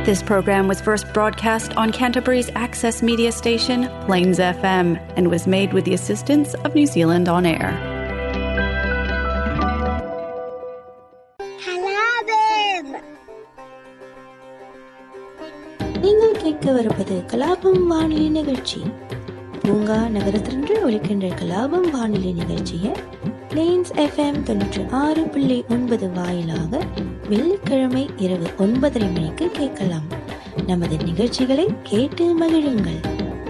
This program was first broadcast on Canterbury's access media station, Plains FM, and was made with the assistance of New Zealand On Air. கலாபம் நீங்கள் கேட்கவிருப்பது கலாபம் வானொலி நிகழ்ச்சி பூங்கா நகரத்திலிருந்து ஒலிக்கின்ற கலாபம் வானொலி நிகழ்ச்சியை பிளேன்ஸ் எஃப்எம் தொண்ணூற்றி ஆறு புள்ளி ஒன்பது வாயிலாக வெள்ளிக்கிழமை இரவு ஒன்பதரை மணிக்கு கேட்கலாம் நமது நிகழ்ச்சிகளை கேட்டு மகிழுங்கள்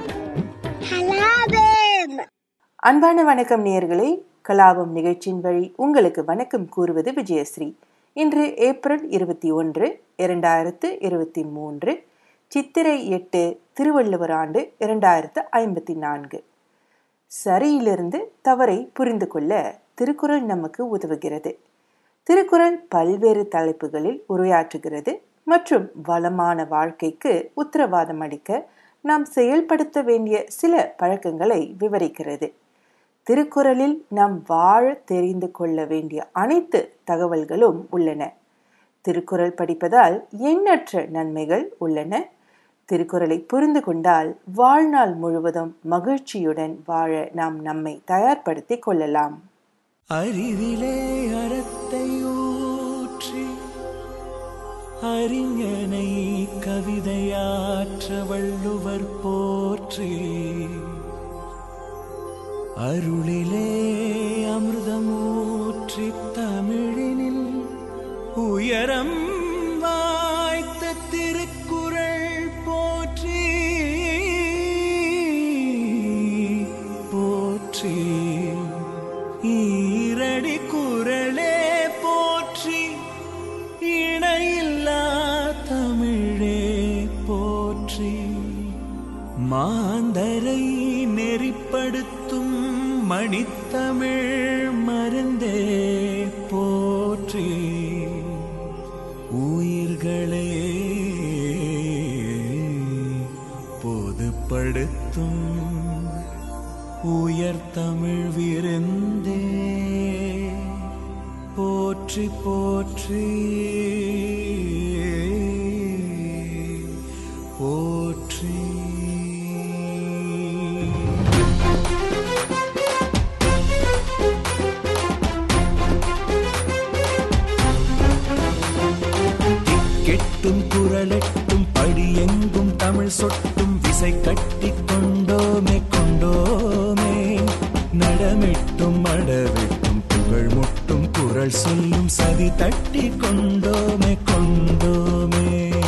கலாபம் அன்பான வணக்கம் நேயர்களே கலாபம் நிகழ்ச்சியின் வழி உங்களுக்கு வணக்கம் கூறுவது விஜயஸ்ரீ இன்று ஏப்ரல் இருபத்தி ஒன்று இரண்டாயிரத்து இருபத்தி மூன்று சித்திரை எட்டு திருவள்ளுவர் ஆண்டு இரண்டாயிரத்து ஐம்பத்தி நான்கு சரியிலிருந்து தவறை புரிந்து கொள்ள திருக்குறள் நமக்கு உதவுகிறது திருக்குறள் பல்வேறு தலைப்புகளில் உரையாற்றுகிறது மற்றும் வளமான வாழ்க்கைக்கு உத்தரவாதம் அளிக்க நாம் செயல்படுத்த வேண்டிய சில பழக்கங்களை விவரிக்கிறது திருக்குறளில் நாம் வாழ தெரிந்து கொள்ள வேண்டிய அனைத்து தகவல்களும் உள்ளன திருக்குறள் படிப்பதால் எண்ணற்ற நன்மைகள் உள்ளன திருக்குறளை புரிந்து கொண்டால் வாழ்நாள் முழுவதும் மகிழ்ச்சியுடன் வாழ நாம் நம்மை தயார்படுத்திக் கொள்ளலாம் அறிவிலே அறத்தை ஊற்றி அறிஞனை கவிதையாற்ற வள்ளுவர் போற்றி அருளிலே அமிர்தமூற்றி தமிழினில் உயரம் வாய்த்த திருக்குறள் போற்றி போற்றி ஈரடி குரலே போற்றி இணையில்லா தமிழே போற்றி மாந்தரை நெறிப்படுத்தும் மணித்தமிழ் மருந்தே போற்றி உயிர்களே பொதுப்படுத்தும் உயர் தமிழ் விருந்தே போற்றி போற்றி போற்றி கெட்டும் குரலெட்டும் படியெங்கும் தமிழ் சொட்டும் விசை கட்டி கொண்டோமே கொண்டோமே நடமிட்டும் அடவிட்டும் புகழ் முட்டும் குரல் சொல்லும் சதி தட்டி கொண்டோமே கொண்டோமே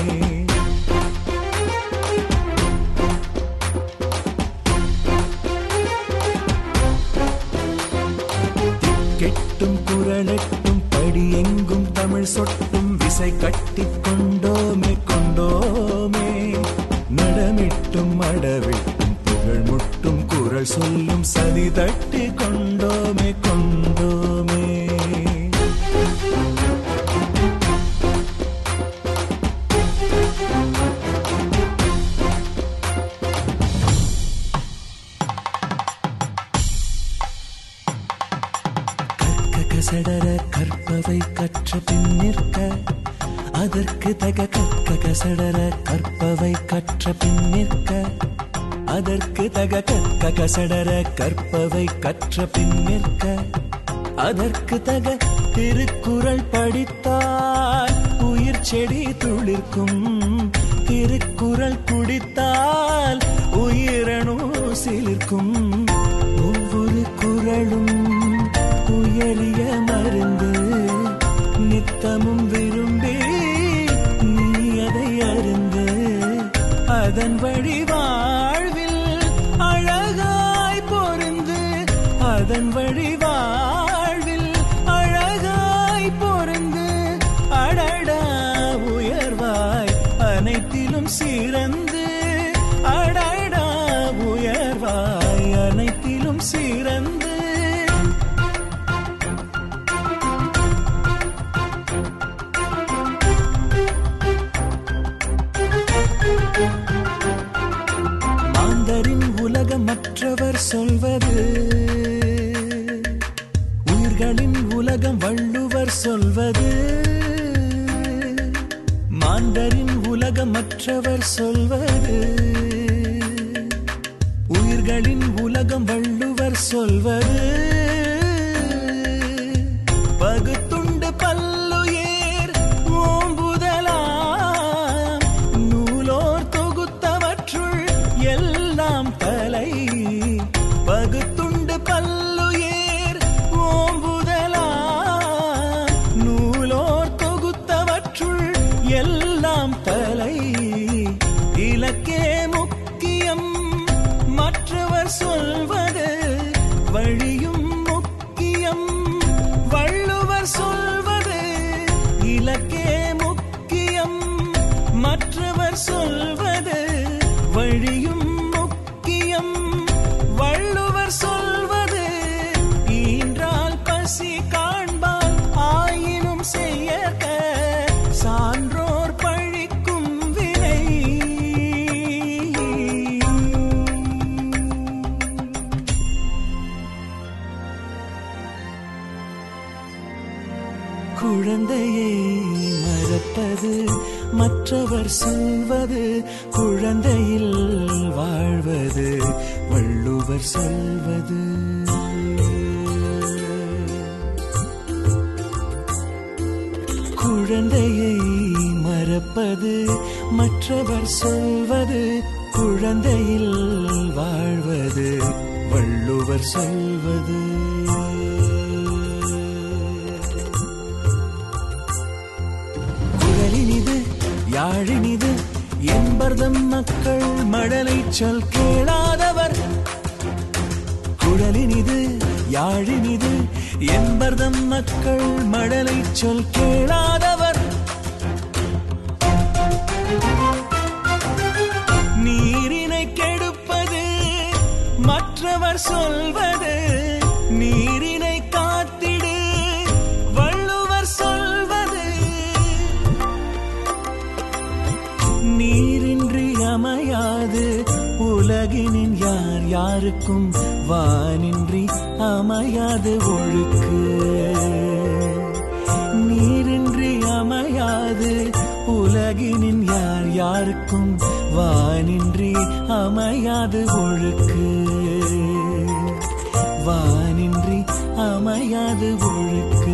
கெட்டும் குரலெட்டும் படியெங்கும் தமிழ் சொட்டும் விசை கட்டி கொண்டோமே கொண்டோமே நடமிட்டும் அடவிட்டும் புகழ் முட்டும் குரல் சொல்லும் சதி தட்டி கொண்டோமே கொண்டோமே கற்க கசடர கற்பவை கற்ற பின் நிற்க அதற்கு தக கற்க கசடர கற்பவை கற்ற பின் நிற்க அதற்கு தக கற்க கசடர கற்பவை கற்ற பின் நிற்க அதற்கு தக திருக்குறள் படித்தால் உயிர் செடி துளிர்க்கும் திருக்குறள் குடித்தால் உயிரணு சிலிர்க்கும் ஒவ்வொரு குறளும் உயரிய மருந்து நித்தமும் விரும்பி நீ அதை அருந்து அதன் வழி வாழ்வில் அழகாய் பொருந்து அதன் வழி வாழ்வில் அழகாய் பொருந்து அடடா உயர்வாய் அனைத்திலும் சிறந்து அடடா உயர்வாய் அனைத்திலும் சிறந்து மாந்தரின் உலகம் மற்றவர் சொல்வது உயிர்களின் உலகம் வள்ளுவர் சொல்வது மாந்தரின் உலகம் உலகம் மற்றவர் சொல்வது உயிர்களின் உலகம் வள்ளுவர் சொல்வது பகுத்துண்டு பல்லுயேர் ஓம்புதலாம் நூலோர் தொகுத்தவற்றுள் எல்லாம் தலை பகுத்துண்டு பல்லுயேர் ஓம்புதலாம் நூலோர் தொகுத்தவற்றுள் எல்லாம் தலை இலக்கே முக்கியம் மற்றவர் சொல்வது வழியும் முக்கியம் வள்ளுவர் சொல்வது இலக்கே முக்கியம் மற்றவர் சொல்வது வழியும் முக்கியம் வள்ளுவர் சொல்வது ஈன்றால் பசி காண்பால் ஆயினும் செய்யக சான்றோர் பழிக்கும் வினை குழந்தையை மறப்பது மற்றவர் சொல்வது குழந்தையில் வாழ்வது வள்ளுவர் சொல்வது குழந்தையை மறப்பது மற்றவர் சொல்வது குழந்தையில் வாழ்வது வள்ளுவர் சொல்வது குரலினிது யாழினிது என்பர்தம் மக்கள் மடலை சொல் கேளாதவர் குழலினிது யாழினிது என்பர்தம் மக்கள் மடலை சொல் கேளாதவர் நீரினை கெடுப்பது மற்றவர் சொல்வது நீரினை காத்திடு வள்ளுவர் சொல்வது நீரின்றி அமையாது உலகினின் யார் யாருக்கும் வானின்றி அமையாது ஒழுக்கு நீரின்றி அமையாது உலகினின் யார் யாருக்கும் வானின்றி அமையாது ஒழுக்கு வானின்றி அமையாது ஒழுக்கு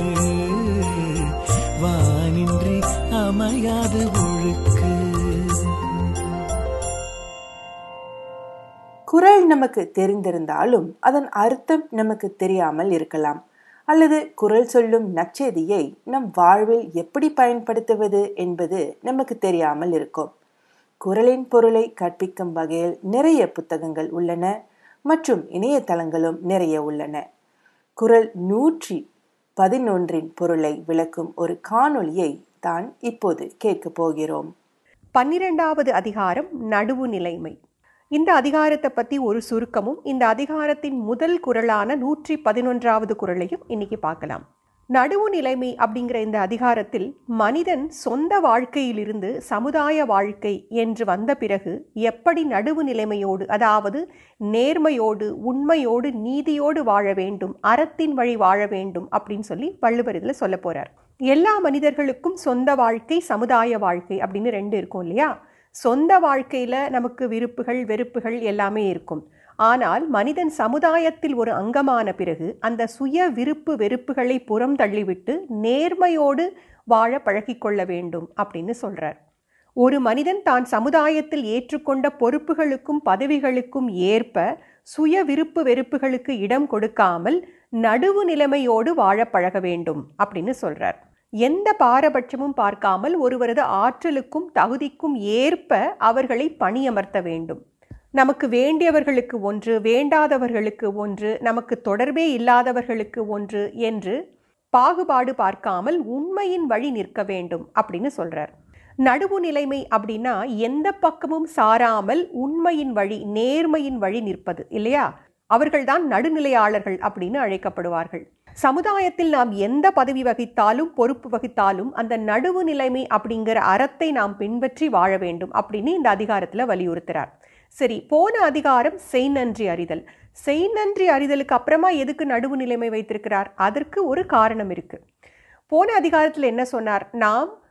வானின்றி அமையாது ஒழுக்கு குரல் நமக்கு தெரிந்திருந்தாலும் அதன் அர்த்தம் நமக்கு தெரியாமல் இருக்கலாம் அல்லது குரல் சொல்லும் நற்செய்தியை நம் வாழ்வில் எப்படி பயன்படுத்துவது என்பது நமக்கு தெரியாமல் இருக்கும் குரலின் பொருளை கற்பிக்கும் வகையில் நிறைய புத்தகங்கள் உள்ளன மற்றும் இணையதளங்களும் நிறைய உள்ளன குரல் நூற்றி பதினொன்றின் பொருளை விளக்கும் ஒரு காணொளியை தான் இப்போது கேட்கப் போகிறோம் பன்னிரெண்டாவது அதிகாரம் நடுவு நிலைமை இந்த அதிகாரத்தை பற்றி ஒரு சுருக்கமும் இந்த அதிகாரத்தின் முதல் குரலான நூற்றி பதினொன்றாவது குரலையும் இன்னைக்கு பார்க்கலாம் நடுவு நிலைமை அப்படிங்கிற இந்த அதிகாரத்தில் மனிதன் சொந்த வாழ்க்கையிலிருந்து சமுதாய வாழ்க்கை என்று வந்த பிறகு எப்படி நடுவு நிலைமையோடு அதாவது நேர்மையோடு உண்மையோடு நீதியோடு வாழ வேண்டும் அறத்தின் வழி வாழ வேண்டும் அப்படின்னு சொல்லி வள்ளுவர் இதில் சொல்ல போறார் எல்லா மனிதர்களுக்கும் சொந்த வாழ்க்கை சமுதாய வாழ்க்கை அப்படின்னு ரெண்டு இருக்கும் இல்லையா சொந்த வாழ்க்கையில் நமக்கு விருப்புகள் வெறுப்புகள் எல்லாமே இருக்கும் ஆனால் மனிதன் சமுதாயத்தில் ஒரு அங்கமான பிறகு அந்த சுய விருப்பு வெறுப்புகளை புறம் தள்ளிவிட்டு நேர்மையோடு வாழ பழகிக்கொள்ள வேண்டும் அப்படின்னு சொல்றார் ஒரு மனிதன் தான் சமுதாயத்தில் ஏற்றுக்கொண்ட பொறுப்புகளுக்கும் பதவிகளுக்கும் ஏற்ப சுய விருப்பு வெறுப்புகளுக்கு இடம் கொடுக்காமல் நடுவு நிலைமையோடு வாழ பழக வேண்டும் அப்படின்னு சொல்றார் எந்த பாரபட்சமும் பார்க்காமல் ஒருவரது ஆற்றலுக்கும் தகுதிக்கும் ஏற்ப அவர்களை பணியமர்த்த வேண்டும் நமக்கு வேண்டியவர்களுக்கு ஒன்று வேண்டாதவர்களுக்கு ஒன்று நமக்கு தொடர்பே இல்லாதவர்களுக்கு ஒன்று என்று பாகுபாடு பார்க்காமல் உண்மையின் வழி நிற்க வேண்டும் அப்படின்னு சொல்றார் நடுவு நிலைமை அப்படின்னா எந்த பக்கமும் சாராமல் உண்மையின் வழி நேர்மையின் வழி நிற்பது இல்லையா அவர்கள்தான் நடுநிலையாளர்கள் அப்படின்னு அழைக்கப்படுவார்கள் சமுதாயத்தில் நாம் எந்த பதவி வகித்தாலும் பொறுப்பு வகித்தாலும் அந்த நடுவு நிலைமை அப்படிங்கிற அறத்தை நாம் பின்பற்றி வாழ வேண்டும் அப்படின்னு இந்த அதிகாரத்தில் வலியுறுத்துறார் சரி போன அதிகாரம் செய் நன்றி அறிதல் செய் நன்றி அறிதலுக்கு அப்புறமா எதுக்கு நடுவு நிலைமை வைத்திருக்கிறார் அதற்கு ஒரு காரணம் இருக்கு போன அதிகாரத்தில் என்ன சொன்னார் நாம்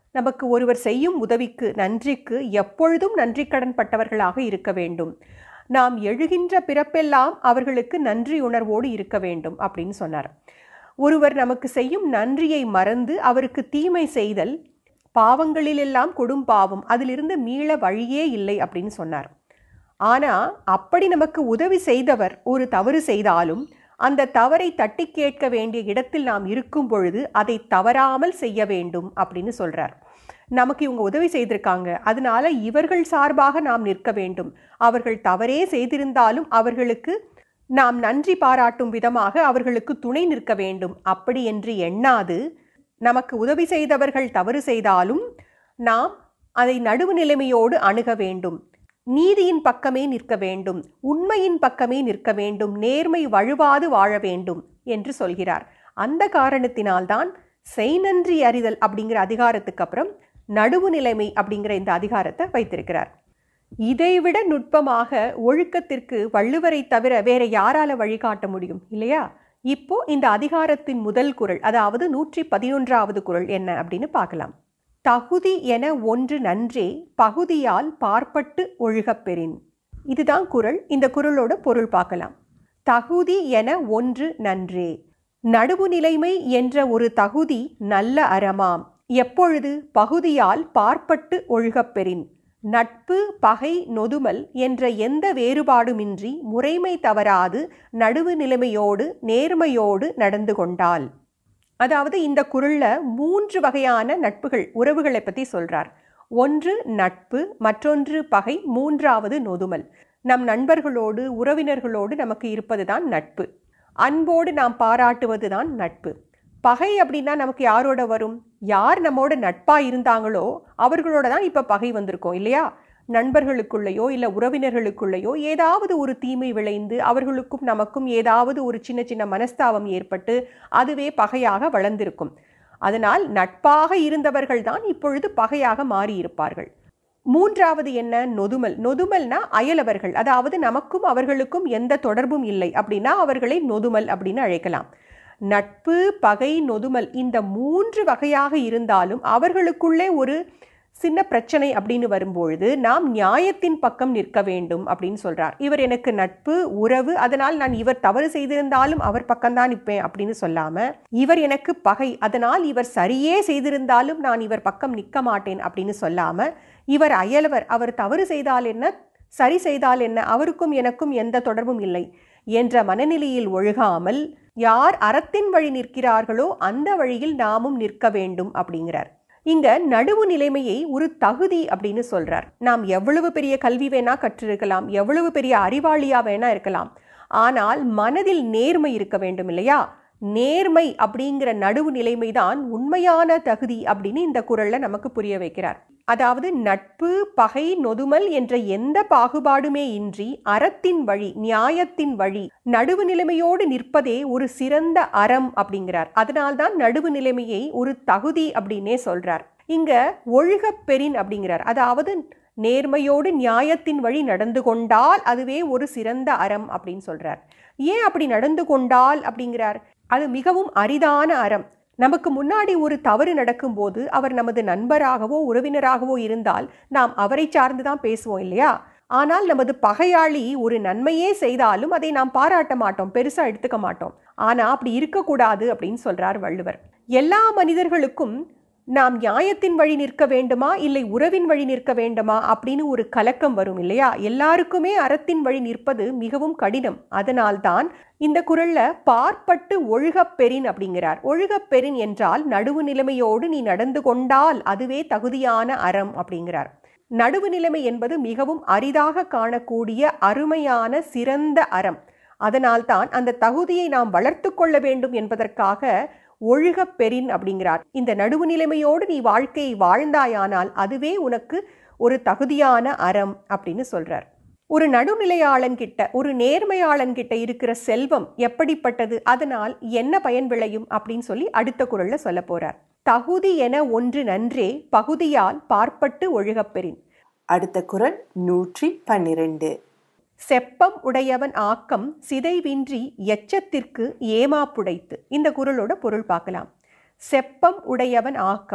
நமக்கு ஒருவர் செய்யும் உதவிக்கு நன்றிக்கு எப்பொழுதும் நன்றி கடன் பட்டவர்களாக இருக்க வேண்டும் நாம் எழுகின்ற பிறப்பெல்லாம் அவர்களுக்கு நன்றி உணர்வோடு இருக்க வேண்டும் அப்படின்னு சொன்னார் ஒருவர் நமக்கு செய்யும் நன்றியை மறந்து அவருக்கு தீமை செய்தல் பாவங்களிலெல்லாம் கொடும் பாவம் அதிலிருந்து மீள வழியே இல்லை அப்படின்னு சொன்னார் ஆனா அப்படி நமக்கு உதவி செய்தவர் ஒரு தவறு செய்தாலும் அந்த தவறை தட்டி கேட்க வேண்டிய இடத்தில் நாம் இருக்கும் பொழுது அதை தவறாமல் செய்ய வேண்டும் அப்படின்னு சொல்றார் நமக்கு இவங்க உதவி செய்திருக்காங்க அதனால இவர்கள் சார்பாக நாம் நிற்க வேண்டும் அவர்கள் தவறே செய்திருந்தாலும் அவர்களுக்கு நாம் நன்றி பாராட்டும் விதமாக அவர்களுக்கு துணை நிற்க வேண்டும் அப்படி என்று எண்ணாது நமக்கு உதவி செய்தவர்கள் தவறு செய்தாலும் நாம் அதை நடுவு நிலைமையோடு அணுக வேண்டும் நீதியின் பக்கமே நிற்க வேண்டும் உண்மையின் பக்கமே நிற்க வேண்டும் நேர்மை வழுவாது வாழ வேண்டும் என்று சொல்கிறார் அந்த காரணத்தினால்தான் செய் நன்றி அறிதல் அப்படிங்கிற அதிகாரத்துக்கு அப்புறம் நடுவு நிலைமை அப்படிங்கிற இந்த அதிகாரத்தை வைத்திருக்கிறார் இதைவிட நுட்பமாக ஒழுக்கத்திற்கு வள்ளுவரை தவிர வேற யாரால வழிகாட்ட முடியும் இல்லையா இப்போ இந்த அதிகாரத்தின் முதல் குரல் அதாவது நூற்றி பதினொன்றாவது குரல் என்ன அப்படின்னு பார்க்கலாம் தகுதி என ஒன்று நன்றே பகுதியால் பார்ப்பட்டு ஒழுகப் பெறின் இதுதான் குரல் இந்த குரலோட பொருள் பார்க்கலாம் தகுதி என ஒன்று நன்றே நடுவு நிலைமை என்ற ஒரு தகுதி நல்ல அறமாம் எப்பொழுது பகுதியால் பார்ப்பட்டு ஒழுகப் பெறின் நட்பு பகை நொதுமல் என்ற எந்த வேறுபாடுமின்றி முறைமை தவறாது நடுவு நிலைமையோடு நேர்மையோடு நடந்து கொண்டால் அதாவது இந்த குரல்ல மூன்று வகையான நட்புகள் உறவுகளை பற்றி சொல்றார் ஒன்று நட்பு மற்றொன்று பகை மூன்றாவது நொதுமல் நம் நண்பர்களோடு உறவினர்களோடு நமக்கு இருப்பதுதான் நட்பு அன்போடு நாம் பாராட்டுவது தான் நட்பு பகை அப்படின்னா நமக்கு யாரோட வரும் யார் நம்மோட நட்பாக இருந்தாங்களோ அவர்களோட தான் இப்போ பகை வந்திருக்கோம் இல்லையா நண்பர்களுக்குள்ளேயோ இல்லை உறவினர்களுக்குள்ளேயோ ஏதாவது ஒரு தீமை விளைந்து அவர்களுக்கும் நமக்கும் ஏதாவது ஒரு சின்ன சின்ன மனஸ்தாபம் ஏற்பட்டு அதுவே பகையாக வளர்ந்திருக்கும் அதனால் நட்பாக இருந்தவர்கள் தான் இப்பொழுது பகையாக மாறியிருப்பார்கள் மூன்றாவது என்ன நொதுமல் நொதுமல்னா அயலவர்கள் அதாவது நமக்கும் அவர்களுக்கும் எந்த தொடர்பும் இல்லை அப்படின்னா அவர்களை நொதுமல் அப்படின்னு அழைக்கலாம் நட்பு பகை நொதுமல் இந்த மூன்று வகையாக இருந்தாலும் அவர்களுக்குள்ளே ஒரு சின்ன பிரச்சனை அப்படின்னு வரும்பொழுது நாம் நியாயத்தின் பக்கம் நிற்க வேண்டும் அப்படின்னு சொல்றார் இவர் எனக்கு நட்பு உறவு அதனால் நான் இவர் தவறு செய்திருந்தாலும் அவர் பக்கம்தான் நிற்பேன் அப்படின்னு சொல்லாம இவர் எனக்கு பகை அதனால் இவர் சரியே செய்திருந்தாலும் நான் இவர் பக்கம் நிற்க மாட்டேன் அப்படின்னு சொல்லாம இவர் அயலவர் அவர் தவறு செய்தால் என்ன சரி செய்தால் என்ன அவருக்கும் எனக்கும் எந்த தொடர்பும் இல்லை என்ற மனநிலையில் ஒழுகாமல் யார் அறத்தின் வழி நிற்கிறார்களோ அந்த வழியில் நாமும் நிற்க வேண்டும் அப்படிங்கிறார் இங்க நடுவு நிலைமையை ஒரு தகுதி அப்படின்னு சொல்றார் நாம் எவ்வளவு பெரிய கல்வி வேணா கற்றிருக்கலாம் எவ்வளவு பெரிய அறிவாளியா வேணா இருக்கலாம் ஆனால் மனதில் நேர்மை இருக்க வேண்டும் இல்லையா நேர்மை அப்படிங்கிற நடுவு நிலைமைதான் உண்மையான தகுதி அப்படின்னு இந்த குரல்ல நமக்கு புரிய வைக்கிறார் அதாவது நட்பு பகை நொதுமல் என்ற எந்த பாகுபாடுமே இன்றி அறத்தின் வழி நியாயத்தின் வழி நடுவு நிலைமையோடு நிற்பதே ஒரு சிறந்த அறம் அப்படிங்கிறார் அதனால்தான் நடுவு நிலைமையை ஒரு தகுதி அப்படின்னே சொல்றார் இங்க ஒழுகப் பெறின் அப்படிங்கிறார் அதாவது நேர்மையோடு நியாயத்தின் வழி நடந்து கொண்டால் அதுவே ஒரு சிறந்த அறம் அப்படின்னு சொல்றார் ஏன் அப்படி நடந்து கொண்டால் அப்படிங்கிறார் அது மிகவும் அரிதான அறம் நமக்கு முன்னாடி ஒரு தவறு நடக்கும்போது அவர் நமது நண்பராகவோ உறவினராகவோ இருந்தால் நாம் அவரை சார்ந்து தான் பேசுவோம் இல்லையா ஆனால் நமது பகையாளி ஒரு நன்மையே செய்தாலும் அதை நாம் பாராட்ட மாட்டோம் பெருசா எடுத்துக்க மாட்டோம் ஆனா அப்படி இருக்கக்கூடாது அப்படின்னு சொல்றார் வள்ளுவர் எல்லா மனிதர்களுக்கும் நாம் நியாயத்தின் வழி நிற்க வேண்டுமா இல்லை உறவின் வழி நிற்க வேண்டுமா அப்படின்னு ஒரு கலக்கம் வரும் இல்லையா எல்லாருக்குமே அறத்தின் வழி நிற்பது மிகவும் கடினம் அதனால்தான் இந்த குரல்ல பார்ப்பட்டு ஒழுகப் பெறின் அப்படிங்கிறார் ஒழுகப் பெறின் என்றால் நடுவு நிலைமையோடு நீ நடந்து கொண்டால் அதுவே தகுதியான அறம் அப்படிங்கிறார் நடுவு நிலைமை என்பது மிகவும் அரிதாக காணக்கூடிய அருமையான சிறந்த அறம் அதனால்தான் அந்த தகுதியை நாம் வளர்த்து கொள்ள வேண்டும் என்பதற்காக ஒழுகப் பெறின் அப்படிங்கிறார் இந்த நடுவு நிலைமையோடு நீ வாழ்க்கையை வாழ்ந்தாயானால் அதுவே உனக்கு ஒரு தகுதியான அறம் அப்படின்னு சொல்றார் ஒரு நடுநிலையாளன் கிட்ட ஒரு நேர்மையாளன் கிட்ட இருக்கிற செல்வம் எப்படிப்பட்டது அதனால் என்ன பயன் விளையும் அப்படின்னு சொல்லி அடுத்த குரல்ல சொல்ல போறார் தகுதி என ஒன்று நன்றே பகுதியால் பார்ப்பட்டு ஒழுகப்பெறின் அடுத்த குரல் நூற்றி பன்னிரண்டு செப்பம் உடையவன் ஆக்கம் சிதைவின்றி எச்சத்திற்கு ஏமாப்புடைத்து இந்த குரலோட பொருள் பார்க்கலாம் செப்பம் உடையவன் ஆக்கம்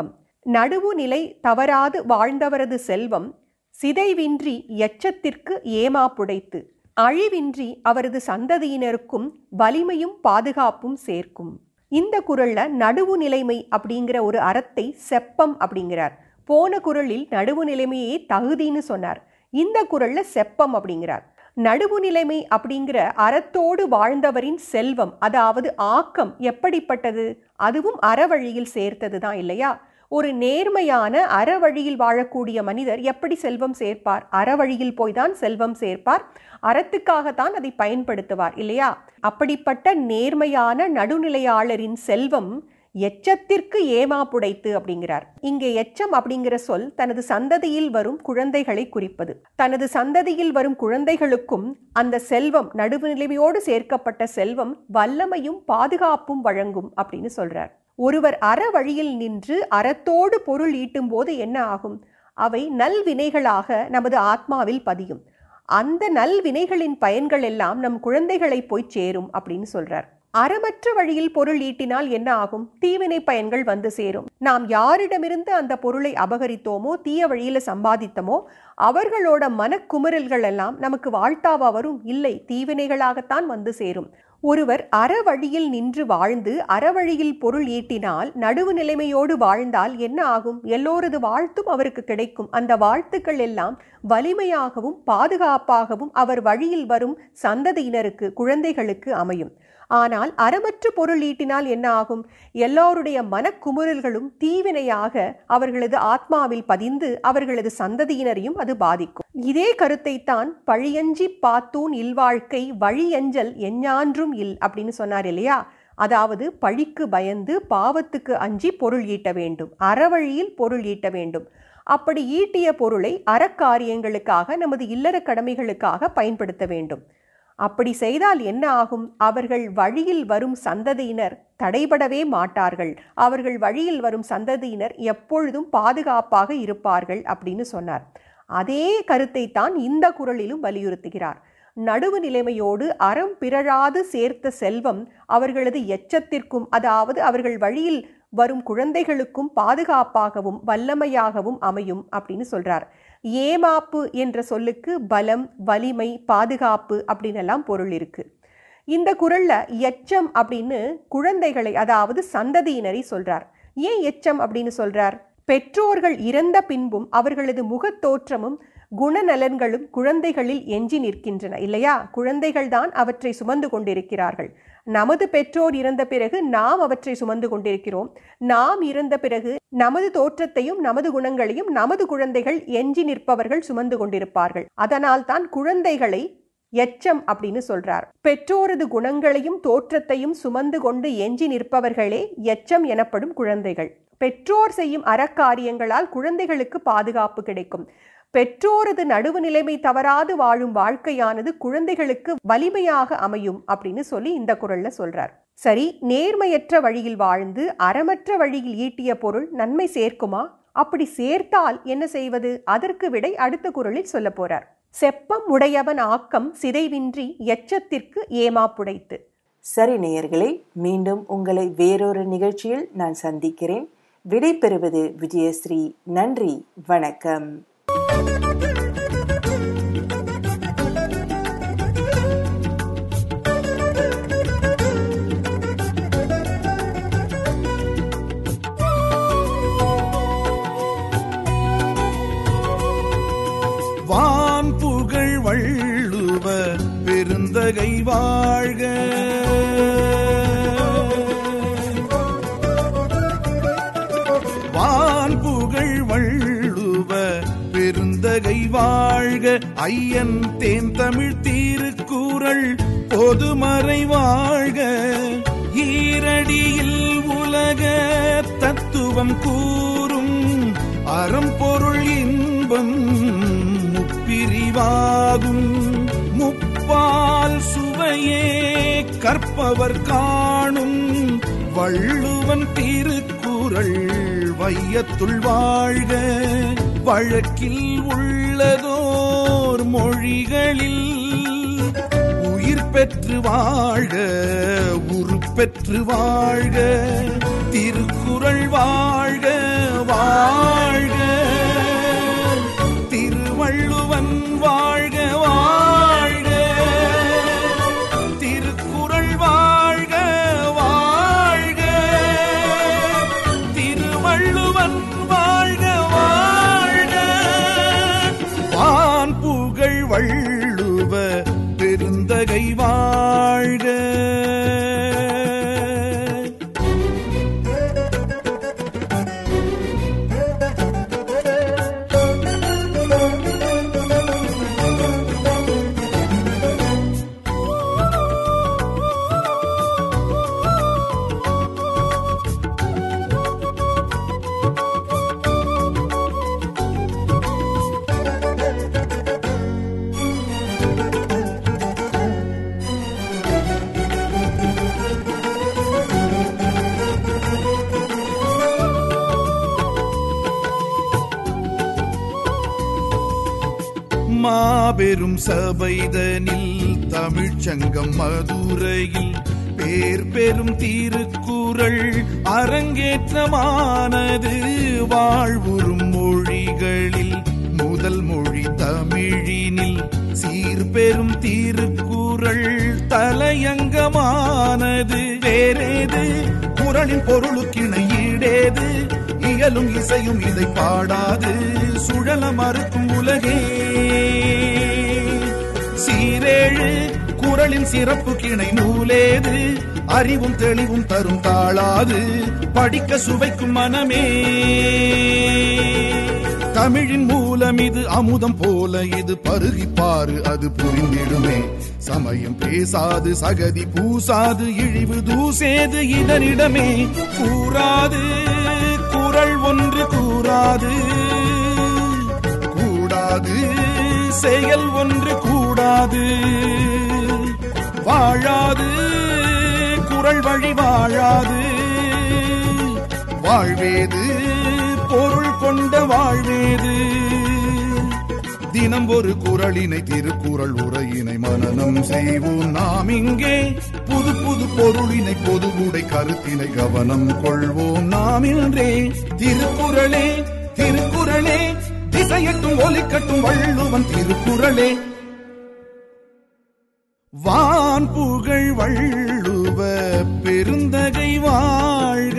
நடுவு நிலை தவறாது வாழ்ந்தவரது செல்வம் சிதைவின்றி எச்சத்திற்கு ஏமாப்புடைத்து அழிவின்றி அவரது சந்ததியினருக்கும் வலிமையும் பாதுகாப்பும் சேர்க்கும் இந்த குரல்ல நடுவு நிலைமை அப்படிங்கிற ஒரு அறத்தை செப்பம் அப்படிங்கிறார் போன குரலில் நடுவு நிலைமையே தகுதின்னு சொன்னார் இந்த குரல்ல செப்பம் அப்படிங்கிறார் நடுவு நிலைமை அப்படிங்கிற அறத்தோடு வாழ்ந்தவரின் செல்வம் அதாவது ஆக்கம் எப்படிப்பட்டது அதுவும் அறவழியில் சேர்த்தது தான் இல்லையா ஒரு நேர்மையான அறவழியில் வாழக்கூடிய மனிதர் எப்படி செல்வம் சேர்ப்பார் அறவழியில் போய்தான் செல்வம் சேர்ப்பார் அறத்துக்காகத்தான் அதை பயன்படுத்துவார் இல்லையா அப்படிப்பட்ட நேர்மையான நடுநிலையாளரின் செல்வம் எச்சத்திற்கு ஏமாப்புடைத்து அப்படிங்கிறார் இங்கே எச்சம் அப்படிங்கிற சொல் தனது சந்ததியில் வரும் குழந்தைகளை குறிப்பது தனது சந்ததியில் வரும் குழந்தைகளுக்கும் அந்த செல்வம் நடுவுநிலைமையோடு சேர்க்கப்பட்ட செல்வம் வல்லமையும் பாதுகாப்பும் வழங்கும் அப்படின்னு சொல்றார் ஒருவர் அற வழியில் நின்று அறத்தோடு பொருள் ஈட்டும் போது என்ன ஆகும் அவை நல்வினைகளாக நமது ஆத்மாவில் பதியும் அந்த நல்வினைகளின் பயன்கள் எல்லாம் நம் குழந்தைகளை போய் சேரும் அப்படின்னு சொல்றார் அறமற்ற வழியில் பொருள் ஈட்டினால் என்ன ஆகும் தீவினை பயன்கள் வந்து சேரும் நாம் யாரிடமிருந்து அந்த பொருளை அபகரித்தோமோ தீய வழியில சம்பாதித்தமோ அவர்களோட மனக்குமுறல்கள் எல்லாம் நமக்கு வாழ்த்தாவா வரும் இல்லை தீவினைகளாகத்தான் வந்து சேரும் ஒருவர் அறவழியில் நின்று வாழ்ந்து அறவழியில் பொருள் ஈட்டினால் நடுவு நிலைமையோடு வாழ்ந்தால் என்ன ஆகும் எல்லோரது வாழ்த்தும் அவருக்கு கிடைக்கும் அந்த வாழ்த்துக்கள் எல்லாம் வலிமையாகவும் பாதுகாப்பாகவும் அவர் வழியில் வரும் சந்ததியினருக்கு குழந்தைகளுக்கு அமையும் ஆனால் அறமற்ற பொருள் ஈட்டினால் என்ன ஆகும் எல்லோருடைய மனக்குமுறல்களும் தீவினையாக அவர்களது ஆத்மாவில் பதிந்து அவர்களது சந்ததியினரையும் அது பாதிக்கும் இதே கருத்தைத்தான் பழியஞ்சி பாத்தூன் இல்வாழ்க்கை வழியஞ்சல் எஞ்ஞான்றும் இல் அப்படின்னு சொன்னார் இல்லையா அதாவது பழிக்கு பயந்து பாவத்துக்கு அஞ்சி பொருள் ஈட்ட வேண்டும் அறவழியில் பொருள் ஈட்ட வேண்டும் அப்படி ஈட்டிய பொருளை அறக்காரியங்களுக்காக நமது இல்லற கடமைகளுக்காக பயன்படுத்த வேண்டும் அப்படி செய்தால் என்ன ஆகும் அவர்கள் வழியில் வரும் சந்ததியினர் தடைபடவே மாட்டார்கள் அவர்கள் வழியில் வரும் சந்ததியினர் எப்பொழுதும் பாதுகாப்பாக இருப்பார்கள் அப்படின்னு சொன்னார் அதே கருத்தை தான் இந்த குரலிலும் வலியுறுத்துகிறார் நடுவு நிலைமையோடு அறம் பிறழாது சேர்த்த செல்வம் அவர்களது எச்சத்திற்கும் அதாவது அவர்கள் வழியில் வரும் குழந்தைகளுக்கும் பாதுகாப்பாகவும் வல்லமையாகவும் அமையும் அப்படின்னு சொல்றார் ஏமாப்பு என்ற சொல்லுக்கு பலம் வலிமை பாதுகாப்பு அப்படின்னு எல்லாம் பொருள் இருக்கு இந்த குரல்ல எச்சம் அப்படின்னு குழந்தைகளை அதாவது சந்ததியினரை சொல்றார் ஏன் எச்சம் அப்படின்னு சொல்றார் பெற்றோர்கள் இறந்த பின்பும் அவர்களது முகத்தோற்றமும் குணநலன்களும் குழந்தைகளில் எஞ்சி நிற்கின்றன இல்லையா குழந்தைகள் தான் அவற்றை சுமந்து கொண்டிருக்கிறார்கள் நமது பெற்றோர் இறந்த பிறகு நாம் அவற்றை சுமந்து கொண்டிருக்கிறோம் நாம் இறந்த பிறகு நமது தோற்றத்தையும் நமது குணங்களையும் நமது குழந்தைகள் எஞ்சி நிற்பவர்கள் சுமந்து கொண்டிருப்பார்கள் அதனால் தான் குழந்தைகளை எச்சம் அப்படின்னு சொல்றார் பெற்றோரது குணங்களையும் தோற்றத்தையும் சுமந்து கொண்டு எஞ்சி நிற்பவர்களே எச்சம் எனப்படும் குழந்தைகள் பெற்றோர் செய்யும் அறக்காரியங்களால் குழந்தைகளுக்கு பாதுகாப்பு கிடைக்கும் பெற்றோரது நடுவு நிலைமை தவறாது வாழும் வாழ்க்கையானது குழந்தைகளுக்கு வலிமையாக அமையும் அப்படின்னு சொல்லி இந்த குரல்ல சொல்றார் சரி நேர்மையற்ற வழியில் வாழ்ந்து அறமற்ற வழியில் ஈட்டிய பொருள் நன்மை சேர்க்குமா அப்படி சேர்த்தால் என்ன செய்வது அதற்கு விடை அடுத்த குரலில் சொல்ல போறார் செப்பம் உடையவன் ஆக்கம் சிதைவின்றி எச்சத்திற்கு ஏமாப்புடைத்து சரி நேயர்களே மீண்டும் உங்களை வேறொரு நிகழ்ச்சியில் நான் சந்திக்கிறேன் விடை பெறுவது விஜயஸ்ரீ நன்றி வணக்கம் வான் புகழ் வள்ளுவ பெருந்தகை வாழ்க வான் புகழ் வள்ளுவ பெருந்தகை வாழ்க ஐயன் தேன் தமிழ் தீருக்குறள் பொதுமறை வாழ்க ஈரடியில் உலக தத்துவம் கூறும் அறம்பொருள் இன்பம் முப்பிரிவாகும் முப்பால் சுவையே கற்பவர் காணும் வள்ளுவன் திருக்குறள் வையத்துள் வாழ்க வழக்கில் உள்ளதோர் மொழிகளில் உயிர் பெற்று வாழ்க உருப்ப பெற்று வாழ்க திருக்குறள் வாழ்க வாழ்க திருவள்ளுவன் வாழ்க வாழ்க திருக்குறள் வாழ்க வாழ்க திருவள்ளுவன் வாழ்க வாழ்க வான் புகழ் வள்ளுவ பெருந்தகை வாழ்க மாபெரும் சபைதனில் தமிழ்ச்சங்கம் மதுரையில் பேர் பெரும் திருக்குறள் அரங்கேற்றமானது வாழ்வுறும் மொழிகளில் முதல் மொழி தமிழினில் சீர்பெரும் திருக்குறள் தலையங்கமானது வேறேது குரலின் பொருளுக்கிணை ஈடேது இயலும் இசையும் இதை பாடாது சுழல மறுக்கும் உலகே சீரேழு குரலின் சிறப்பு கிணை நூலேது அறிவும் தெளிவும் தரும் தாளாது படிக்க சுவைக்கும் மனமே தமிழின் மூலம் இது அமுதம் போல இது பருகி பாரு அது புரிந்திடுமே சமயம் பேசாது சகதி பூசாது இழிவு தூசேது இதனிடமே கூறாது குரல் ஒன்று கூறாது கூடாது செயல் ஒன்று கூடாது வாழாது குரல் வழி வாழாது வாழ்வேது பொருள் கொண்ட வாழ்வேது தினம் ஒரு குரலினை திருக்குறள் உரையினை மனனம் செய்வோம் நாம் இங்கே புது புது பொருளினை பொதுவுடை கருத்தினை கவனம் கொள்வோம் நாம் இன்றே திருக்குறளே திருக்குறளே திசையட்டும் ஒலிக்கட்டும் வள்ளுவன் திருக்குறளே வான் புகழ் வள்ளுவ பெருந்தகை வாழ்க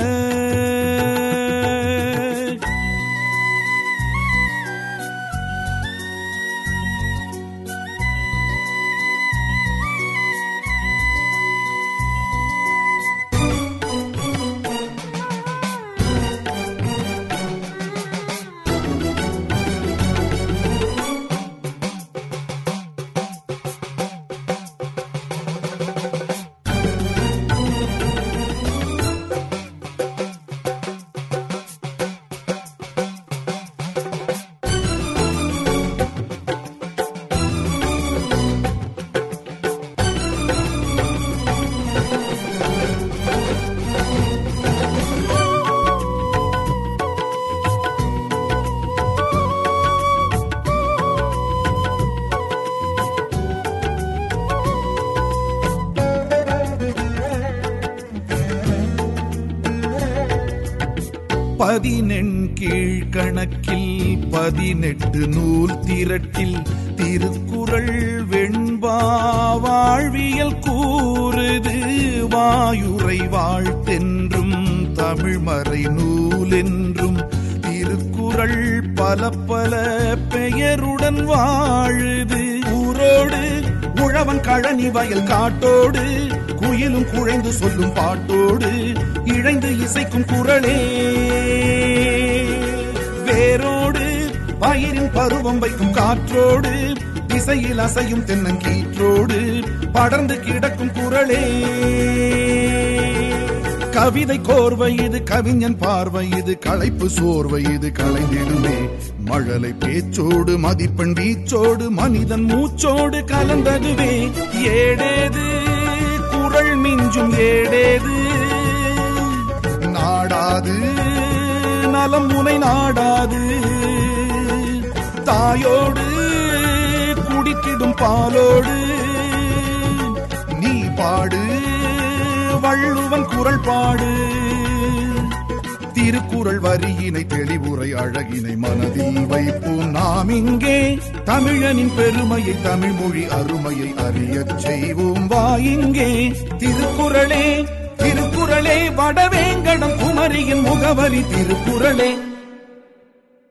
பதினெண் கீழ்கணக்கில் பதினெட்டு நூல் திரட்டில் திருக்குறள் வெண்பா வாழ்வியல் கூறுது வாயுரை வாழ்த்தென்றும் தமிழ்மறை நூலென்றும் திருக்குறள் பல பல பெயருடன் வாழுது ஊரோடு உழவன் கழனி வயல் காட்டோடு குயிலும் குழைந்து சொல்லும் பாட்டோடு இழைந்து இசைக்கும் குரலே வேரோடு பயிரின் பருவம் வைக்கும் காற்றோடு திசையில் அசையும் தென்னங்கீற்றோடு படர்ந்து கிடக்கும் குரலே கவிதை கோர்வை இது கவிஞன் பார்வை இது களைப்பு சோர்வை இது களைந்திடுமே மழலை பேச்சோடு மதிப்பெண் வீச்சோடு மனிதன் மூச்சோடு கலந்ததுவே ஏடேது குரல் மிஞ்சும் ஏடேது நாடாது நலம் முனை நாடாது தாயோடு குடித்திடும் பாலோடு நீ பாடு வள்ளுவன் குரல் பாடு திருக்குறள் வரியினை தெளிவுரை அழகினை மனதில் வைப்போம் நாம் இங்கே தமிழனின் பெருமையை தமிழ் மொழி அருமையை அறியச் செய்வோம் வா இங்கே திருக்குறளே திருக்குறளே வடவேங்கடம் குமரியின் முகவரி திருக்குறளே